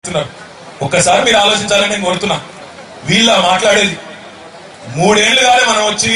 చేస్తున్నారు ఒక్కసారి మీరు ఆలోచించాలని నేను కోరుతున్నా వీళ్ళ మాట్లాడేది మూడేళ్లు కాలే మనం వచ్చి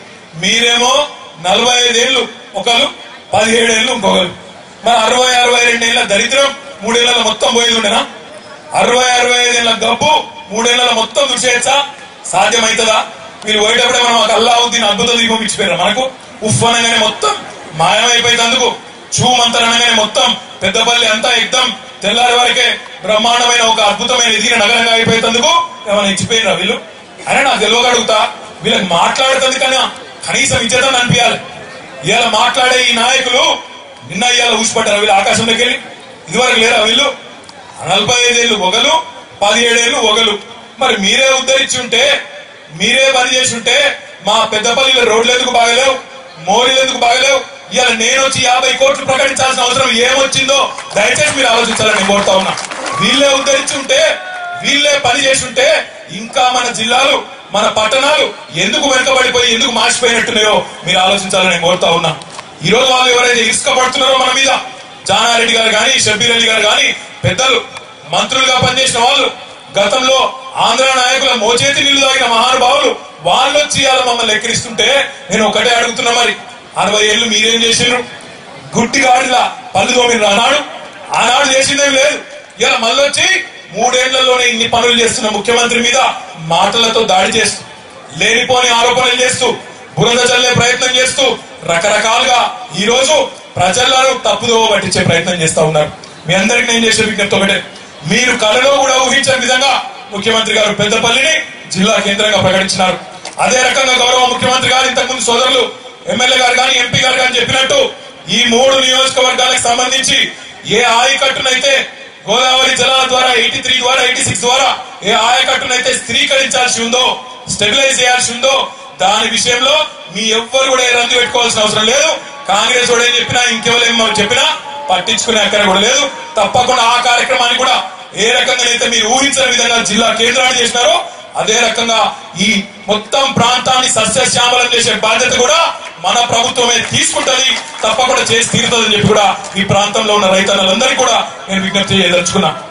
మీరేమో నలభై ఐదేళ్లు ఒకరు పదిహేడేళ్లు ఇంకొకరు మరి అరవై అరవై రెండేళ్ల దరిద్రం మూడేళ్ల మొత్తం పోయేది ఉండేనా అరవై అరవై ఐదేళ్ల గబ్బు మూడేళ్ల మొత్తం దుర్చేయచ్చా సాధ్యమవుతుందా మీరు పోయేటప్పుడే మనం ఒక అల్లావుద్దీన్ అద్భుత దీపం ఇచ్చిపోయారు మనకు ఉఫ్ అనగానే మొత్తం మాయమైపోయేందుకు చూమంతరం అనగానే మొత్తం పెద్దపల్లి అంతా ఎగ్దం తెల్లారి వరకే బ్రహ్మాండమైన ఒక అద్భుతమైన ఎదిగిన నగరంగా అయిపోయేందుకు ఏమైనా ఇచ్చిపోయినరా వీళ్ళు అయినా నాకు తెలియక అడుగుతా వీళ్ళకి మాట్లాడుతుంది కన్నా కనీసం ఇచ్చేదని అనిపించాలి ఇవాళ మాట్లాడే ఈ నాయకులు నిన్న ఇవాళ ఊసిపడ్డారు వీళ్ళు ఆకాశంలోకి వెళ్ళి ఇదివరకు లేరా వీళ్ళు నలభై ఐదేళ్లు ఒకలు పదిహేడేళ్లు ఒకలు మరి మీరే ఉద్ధరించి ఉంటే మీరే పని చేసి ఉంటే మా పెద్దపల్లిలో రోడ్లు ఎందుకు బాగలేవు మోరీలు ఎందుకు బాగలేవు ఇవాళ నేను వచ్చి యాభై కోట్లు ప్రకటించాల్సిన అవసరం ఏమొచ్చిందో దయచేసి మీరు ఆలోచించాలని నేను కోరుతా ఉన్నా వీళ్ళే ఉద్ధరించి ఉంటే వీళ్ళే పని చేసి ఉంటే ఇంకా మన జిల్లాలు మన పట్టణాలు ఎందుకు వెనుకబడిపోయి ఎందుకు మార్చిపోయినట్టున్నాయో మీరు ఆలోచించాలని నేను కోరుతా ఉన్నా ఈ రోజు వాళ్ళు ఎవరైతే ఇసుక పడుతున్నారో మన మీద జానారెడ్డి గారు కానీ షబ్బీర్ అలీ గారు కానీ పెద్దలు మంత్రులుగా పనిచేసిన వాళ్ళు గతంలో ఆంధ్ర నాయకుల మోచేతి నీళ్లు తాగిన మహానుభావులు వాళ్ళు వచ్చి ఇవాళ మమ్మల్ని ఎక్కిరిస్తుంటే నేను ఒకటే అడుగుతున్నా మరి అరవై ఏళ్ళు మీరేం చేసిండ్రు గుట్టిగాడిలా పళ్ళు తోమిన ఆనాడు ఆనాడు చేసిందేం లేదు ఇలా మళ్ళీ వచ్చి మూడేళ్లలోనే ఇన్ని పనులు చేస్తున్న ముఖ్యమంత్రి మీద మాటలతో దాడి చేస్తూ లేనిపోని ఆరోపణలు చేస్తూ బురద చల్లే ప్రయత్నం చేస్తూ రకరకాలుగా ఈ రోజు ప్రజలను తప్పుదో పట్టించే ప్రయత్నం చేస్తా ఉన్నారు మీ అందరికి నేను చేసే విజ్ఞప్తి ఒకటే మీరు కళలో కూడా ఊహించని విధంగా ముఖ్యమంత్రి గారు పెద్దపల్లిని జిల్లా కేంద్రంగా ప్రకటించినారు అదే రకంగా గౌరవ ముఖ్యమంత్రి గారు ఇంతకుముందు సోదరులు ఎమ్మెల్యే గారు కానీ ఎంపీ గారు కానీ చెప్పినట్టు ఈ మూడు నియోజకవర్గాలకు సంబంధించి ఏ ఆయకట్టునైతే గోదావరి జలాల ద్వారా ఎయిటీ త్రీ ద్వారా ఎయిటీ సిక్స్ ద్వారా ఏ ఆయకట్టునైతే స్థిరీకరించాల్సి ఉందో స్టెబిలైజ్ చేయాల్సి ఉందో దాని విషయంలో మీ ఎవ్వరు కూడా ఏ రంది పెట్టుకోవాల్సిన అవసరం లేదు కాంగ్రెస్ వాడు ఏం చెప్పినా ఇంకెవరేం చెప్పినా పట్టించుకునే అక్కడ కూడా లేదు తప్పకుండా ఆ కార్యక్రమాన్ని కూడా ఏ రకంగానైతే మీరు ఊహించిన విధంగా జిల్లా కేంద్రాలు చేసినారో అదే రకంగా ఈ మొత్తం ప్రాంతాన్ని సస్యశ్యామలం చేసే బాధ్యత కూడా మన ప్రభుత్వమే తీసుకుంటది తప్పకుండా చేసి తీరుతుందని చెప్పి కూడా ఈ ప్రాంతంలో ఉన్న రైతన్నలందరికీ కూడా నేను విజ్ఞప్తి చేయదలుచుకున్నా